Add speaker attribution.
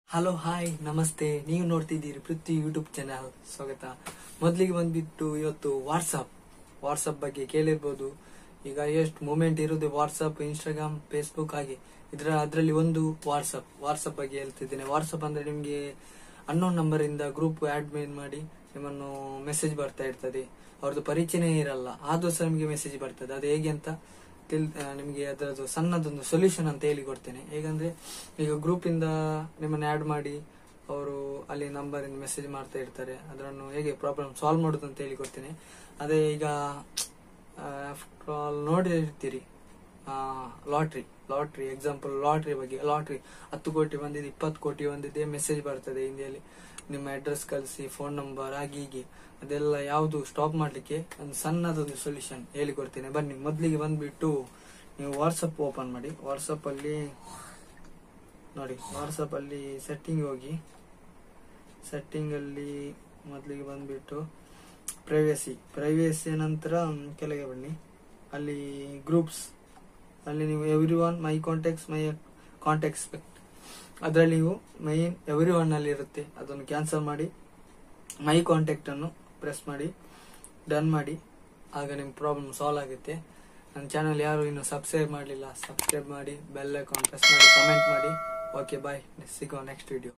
Speaker 1: hello hi ನಮಸ್ತೆ ನೀವು ನೋಡ್ತಿದ್ದೀರಿ ಪೃಥ್ವಿ YouTube channel ಸ್ವಾಗತ ಮೊದಲಿಗೆ ಬಂದ್ಬಿಟ್ಟು ಇವತ್ತು ವಾಟ್ಸಪ್ ವಾಟ್ಸಪ್ ಬಗ್ಗೆ ಕೇಳಿರ್ಬೋದು ಈಗ ಎಷ್ಟು ಮೂಮೆಂಟ್ ಇರೋದು ವಾಟ್ಸಪ್ ಇನ್ಸ್ಟಾಗ್ರಾಮ್ ಫೇಸ್ಬುಕ್ ಹಾಗೆ ಇದ್ರ ಅದರಲ್ಲಿ ಒಂದು ವಾಟ್ಸಪ್ ವಾಟ್ಸಪ್ ಬಗ್ಗೆ ಹೇಳ್ತಿದ್ದೇನೆ ವಾಟ್ಸಪ್ ಅಂದ್ರೆ ನಿಮಗೆ ಅನ್ನೋನ್ ನಂಬರ್ ಇಂದ ಗ್ರೂಪ್ ಆಡ್ಮಿನ್ ಮಾಡಿ ನಿಮ್ಮನ್ನು ಮೆಸೇಜ್ ಬರ್ತಾ ಇರ್ತದೆ ಅವ್ರದ್ದು ಪರಿಚಯನೇ ಇರಲ್ಲ ಆದ್ರೂ ಸಹ ನಿಮಗೆ ಮೆಸೇಜ್ ಬರ್ತದೆ ಅದು ಹೇಗೆ ಅಂತ ತಿಳ್ ಆ, ನಿಮಗೆ ಅದರದ್ದು ಸಣ್ಣದೊಂದು ಸೊಲ್ಯೂಷನ್ ಅಂತ ಹೇಳಿ ಕೊಡ್ತೇನೆ ಹೇಗಂದ್ರೆ ಈಗ ಗ್ರೂಪ್ ಇಂದ ನಿಮ್ಮನ್ನ ಆಡ್ ಮಾಡಿ ಅವರು ಅಲ್ಲಿ ನಂಬರ್ ಇಂದ ಮೆಸೇಜ್ ಮಾಡ್ತಾ ಇರ್ತಾರೆ ಅದನ್ನು ಹೇಗೆ ಪ್ರಾಬ್ಲಮ್ ಸಾಲ್ವ್ ಮಾಡೋದು ಅಂತ ಹೇಳಿ ಕೊಡ್ತೇನೆ ಅದೇ ಈಗ ಆಫ್ಟರ್ ಆಲ್ ನೋಡಿರ್ತೀರಿ ಲಾಟ್ರಿ ಲಾಟ್ರಿ ಎಕ್ಸಾಂಪಲ್ ಲಾಟ್ರಿ ಬಗ್ಗೆ ಲಾಟ್ರಿ ಹತ್ತು ಕೋಟಿ ಬಂದಿದೆ ಇಪ್ಪತ್ತು ಕೋಟಿ ಬಂದಿದೆ ಮೆಸೇಜ್ ಬರ್ತದೆ ಹಿಂದಿಯಲ್ಲಿ ನಿಮ್ಮ ಅಡ್ರೆಸ್ ಕಳಿಸಿ ಫೋನ್ ನಂಬರ್ ಹಾಗೆ ಹೀಗೆ ಅದೆಲ್ಲ ಯಾವುದು ಸ್ಟಾಪ್ ಮಾಡ್ಲಿಕ್ಕೆ ಒಂದು ಸಣ್ಣದೊಂದು ಸೊಲ್ಯೂಷನ್ ಹೇಳಿಕೊಡ್ತೇನೆ ಬನ್ನಿ ಮೊದಲಿಗೆ ಬಂದ್ಬಿಟ್ಟು ನೀವು ವಾಟ್ಸಪ್ ಓಪನ್ ಮಾಡಿ ವಾಟ್ಸಪ್ ಅಲ್ಲಿ ನೋಡಿ ವಾಟ್ಸಪ್ ಅಲ್ಲಿ ಸೆಟ್ಟಿಂಗ್ ಹೋಗಿ ಸೆಟ್ಟಿಂಗ್ ಅಲ್ಲಿ ಮೊದಲಿಗೆ ಬಂದ್ಬಿಟ್ಟು ಪ್ರೈವೇಸಿ ಪ್ರೈವೇಸಿ ನಂತರ ಮ್, ಕೆಳಗೆ ಬನ್ನಿ ಅಲ್ಲಿ ಗ್ರೂಪ್ಸ್ ಅಲ್ಲಿ ನೀವು every one my contacts my contacts ಅದರಲ್ಲಿ ನೀವು ಮೈನ್ ಎವ್ರಿ ಒನ್ ಅಲ್ಲಿ ಇರುತ್ತೆ ಅದನ್ನು ಕ್ಯಾನ್ಸಲ್ ಮಾಡಿ ಮೈ ಕಾಂಟ್ಯಾಕ್ಟ್ ಅನ್ನು ಪ್ರೆಸ್ ಮಾಡಿ ಡನ್ ಮಾಡಿ ಆಗ ನಿಮ್ಮ ಪ್ರಾಬ್ಲಮ್ ಸಾಲ್ವ್ ಆಗುತ್ತೆ ನನ್ನ ಚಾನಲ್ ಯಾರು ಇನ್ನು ಸಬ್ಸ್ಕ್ರೈಬ್ ಮಾಡಲಿಲ್ಲ ಸಬ್ಸ್ಕ್ರೈಬ್ ಮಾಡಿ ಬೆಲ್ ಐಕಾನ್ ಪ್ರೆಸ್ ಮಾಡಿ ಕಮೆಂಟ್ ಮಾಡಿ ಓಕೆ ಬಾಯ್ ಸಿಗೋ ನೆಕ್ಸ್ಟ್ ವಿಡಿಯೋ